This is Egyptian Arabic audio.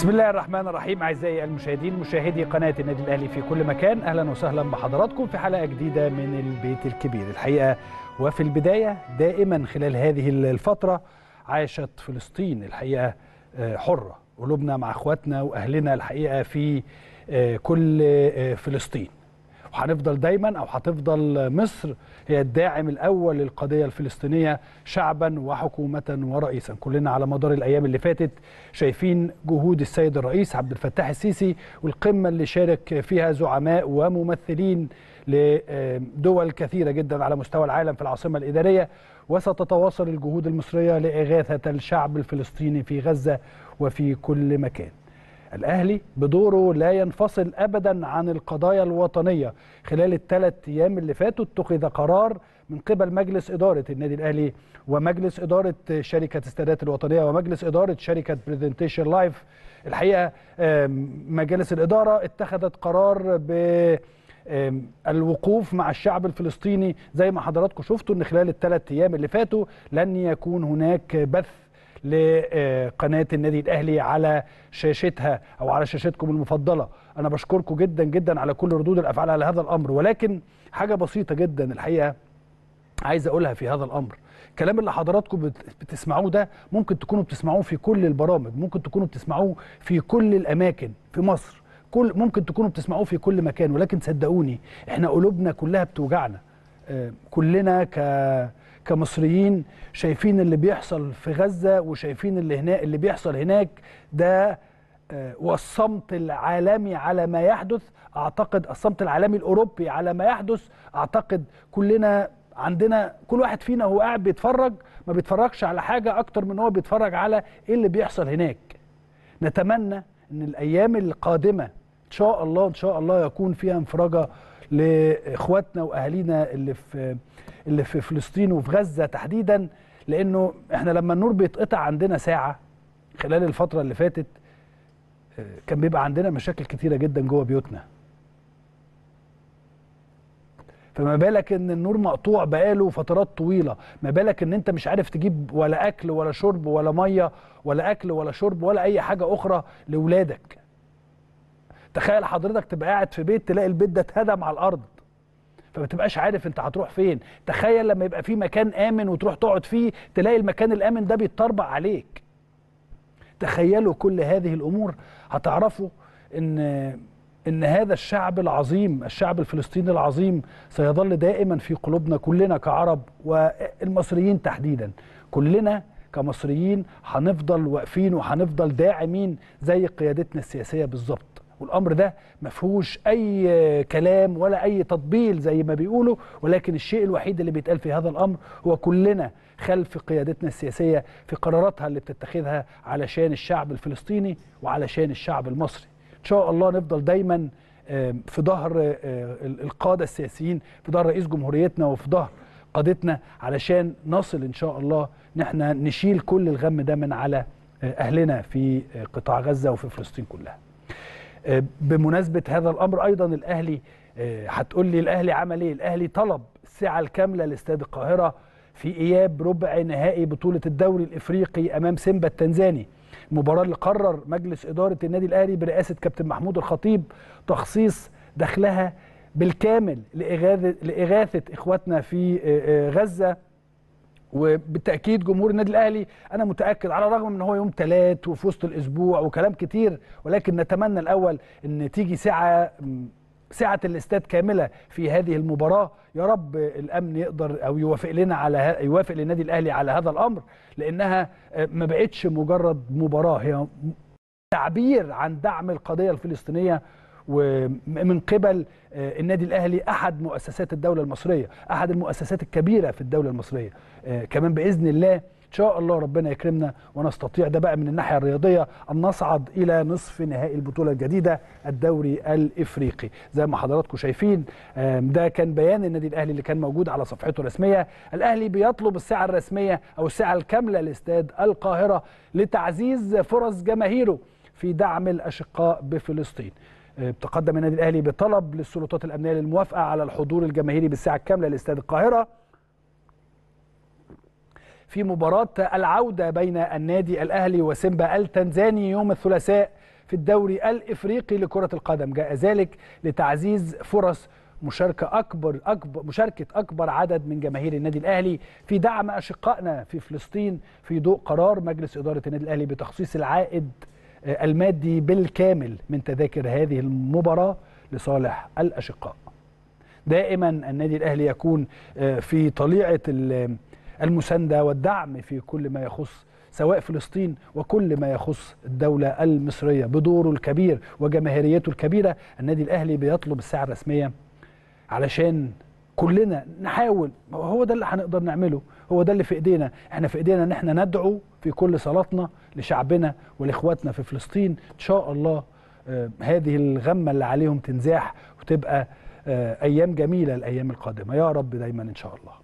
بسم الله الرحمن الرحيم اعزائي المشاهدين مشاهدي قناه النادي الاهلي في كل مكان اهلا وسهلا بحضراتكم في حلقه جديده من البيت الكبير الحقيقه وفي البدايه دائما خلال هذه الفتره عاشت فلسطين الحقيقه حره قلوبنا مع اخواتنا واهلنا الحقيقه في كل فلسطين وهنفضل دايما او هتفضل مصر هي الداعم الاول للقضيه الفلسطينيه شعبا وحكومه ورئيسا كلنا على مدار الايام اللي فاتت شايفين جهود السيد الرئيس عبد الفتاح السيسي والقمه اللي شارك فيها زعماء وممثلين لدول كثيره جدا على مستوى العالم في العاصمه الاداريه وستتواصل الجهود المصريه لاغاثه الشعب الفلسطيني في غزه وفي كل مكان الأهلي بدوره لا ينفصل أبدا عن القضايا الوطنية خلال الثلاث أيام اللي فاتوا اتخذ قرار من قبل مجلس إدارة النادي الأهلي ومجلس إدارة شركة السادات الوطنية ومجلس إدارة شركة بريزنتيشن لايف الحقيقة مجالس الإدارة اتخذت قرار ب الوقوف مع الشعب الفلسطيني زي ما حضراتكم شفتوا ان خلال الثلاث ايام اللي فاتوا لن يكون هناك بث لقناه النادي الاهلي على شاشتها او على شاشتكم المفضله انا بشكركم جدا جدا على كل ردود الافعال على هذا الامر ولكن حاجه بسيطه جدا الحقيقه عايز اقولها في هذا الامر الكلام اللي حضراتكم بتسمعوه ده ممكن تكونوا بتسمعوه في كل البرامج ممكن تكونوا بتسمعوه في كل الاماكن في مصر كل ممكن تكونوا بتسمعوه في كل مكان ولكن صدقوني احنا قلوبنا كلها بتوجعنا كلنا ك كمصريين شايفين اللي بيحصل في غزة وشايفين اللي هنا اللي بيحصل هناك ده والصمت العالمي على ما يحدث اعتقد الصمت العالمي الاوروبي على ما يحدث اعتقد كلنا عندنا كل واحد فينا هو قاعد بيتفرج ما بيتفرجش على حاجه اكتر من هو بيتفرج على ايه اللي بيحصل هناك نتمنى ان الايام القادمه ان شاء الله ان شاء الله يكون فيها انفراجه لاخواتنا واهالينا اللي في اللي في فلسطين وفي غزه تحديدا لانه احنا لما النور بيتقطع عندنا ساعه خلال الفتره اللي فاتت كان بيبقى عندنا مشاكل كتيره جدا جوه بيوتنا فما بالك ان النور مقطوع بقاله فترات طويله ما بالك ان انت مش عارف تجيب ولا اكل ولا شرب ولا ميه ولا اكل ولا شرب ولا اي حاجه اخرى لاولادك تخيل حضرتك تبقى قاعد في بيت تلاقي البيت ده اتهدم على الارض فما تبقاش عارف انت هتروح فين تخيل لما يبقى في مكان امن وتروح تقعد فيه تلاقي المكان الامن ده بيتطربع عليك تخيلوا كل هذه الامور هتعرفوا ان ان هذا الشعب العظيم الشعب الفلسطيني العظيم سيظل دائما في قلوبنا كلنا كعرب والمصريين تحديدا كلنا كمصريين هنفضل واقفين وهنفضل داعمين زي قيادتنا السياسيه بالظبط والامر ده ما فيهوش اي كلام ولا اي تطبيل زي ما بيقولوا ولكن الشيء الوحيد اللي بيتقال في هذا الامر هو كلنا خلف قيادتنا السياسيه في قراراتها اللي بتتخذها علشان الشعب الفلسطيني وعلشان الشعب المصري ان شاء الله نفضل دايما في ظهر القاده السياسيين في ظهر رئيس جمهوريتنا وفي ظهر قادتنا علشان نصل ان شاء الله ان احنا نشيل كل الغم ده من على اهلنا في قطاع غزه وفي فلسطين كلها بمناسبة هذا الأمر أيضا الأهلي هتقول لي الأهلي عمل إيه؟ الأهلي طلب السعة الكاملة لاستاد القاهرة في إياب ربع نهائي بطولة الدوري الإفريقي أمام سيمبا التنزاني المباراة اللي قرر مجلس إدارة النادي الأهلي برئاسة كابتن محمود الخطيب تخصيص دخلها بالكامل لإغاثة, لإغاثة إخواتنا في غزة وبالتاكيد جمهور النادي الاهلي انا متاكد على الرغم من هو يوم ثلاث وفي وسط الاسبوع وكلام كتير ولكن نتمنى الاول ان تيجي ساعه سعه الاستاد كامله في هذه المباراه يا رب الامن يقدر او يوافق لنا على يوافق للنادي الاهلي على هذا الامر لانها ما بقتش مجرد مباراه هي تعبير عن دعم القضيه الفلسطينيه ومن قبل النادي الاهلي احد مؤسسات الدوله المصريه احد المؤسسات الكبيره في الدوله المصريه كمان باذن الله ان شاء الله ربنا يكرمنا ونستطيع ده بقى من الناحيه الرياضيه ان نصعد الى نصف نهائي البطوله الجديده الدوري الافريقي زي ما حضراتكم شايفين ده كان بيان النادي الاهلي اللي كان موجود على صفحته الرسميه الاهلي بيطلب الساعه الرسميه او الساعه الكامله لاستاد القاهره لتعزيز فرص جماهيره في دعم الاشقاء بفلسطين تقدم النادي الاهلي بطلب للسلطات الامنيه للموافقه على الحضور الجماهيري بالساعه الكامله لاستاد القاهره في مباراة العودة بين النادي الأهلي وسيمبا التنزاني يوم الثلاثاء في الدوري الافريقي لكره القدم جاء ذلك لتعزيز فرص مشاركه اكبر اكبر مشاركه اكبر عدد من جماهير النادي الاهلي في دعم اشقائنا في فلسطين في ضوء قرار مجلس اداره النادي الاهلي بتخصيص العائد المادي بالكامل من تذاكر هذه المباراه لصالح الاشقاء. دائما النادي الاهلي يكون في طليعه المسانده والدعم في كل ما يخص سواء فلسطين وكل ما يخص الدوله المصريه بدوره الكبير وجماهيريته الكبيره النادي الاهلي بيطلب الساعه الرسميه علشان كلنا نحاول هو ده اللي هنقدر نعمله هو ده اللي في ايدينا احنا في ايدينا ان احنا ندعو في كل صلاتنا لشعبنا ولاخواتنا في فلسطين ان شاء الله آه هذه الغمه اللي عليهم تنزاح وتبقى آه ايام جميله الايام القادمه يا رب دايما ان شاء الله